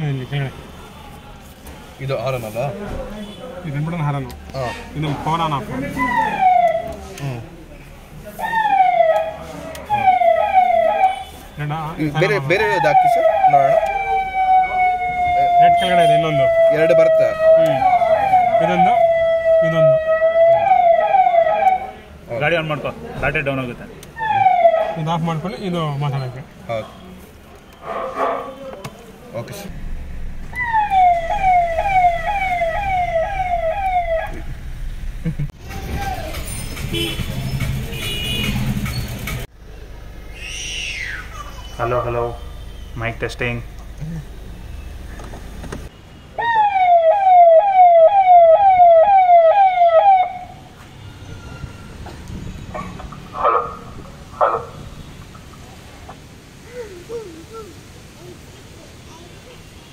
ಇಲ್ಲಿ ಕೆಳಗಡೆ ಇದು ಆರನ್ ಅಲ್ಲ ಇದು ಬಂದ್ಬಿಟ್ಟು ಹಾರನು ಹಾಂ ಇದು ಪವರ್ ಆನ್ ಆಫ್ ಹ್ಞೂ ಬೇರೆ ಬೇರೆ ಇದು ಹಾಕಿ ಸರ್ ನೋಡೋಣ ರೆಡ್ ಕೆಳಗಡೆ ಇದೆ ಇನ್ನೊಂದು ಎರಡು ಬರುತ್ತೆ ಹ್ಞೂ ಇದೊಂದು ಇದೊಂದು ಗಾಡಿ ಆನ್ ಮಾಡ್ಕೋ ಬ್ಯಾಟ್ರಿ ಡೌನ್ ಆಗುತ್ತೆ ಇದು ಆಫ್ ಮಾಡ್ಕೊಳ್ಳಿ ಇದು ಮಾತಾಡೋಕ್ಕೆ ಹೌದು okay sir hello hello mic testing hello hello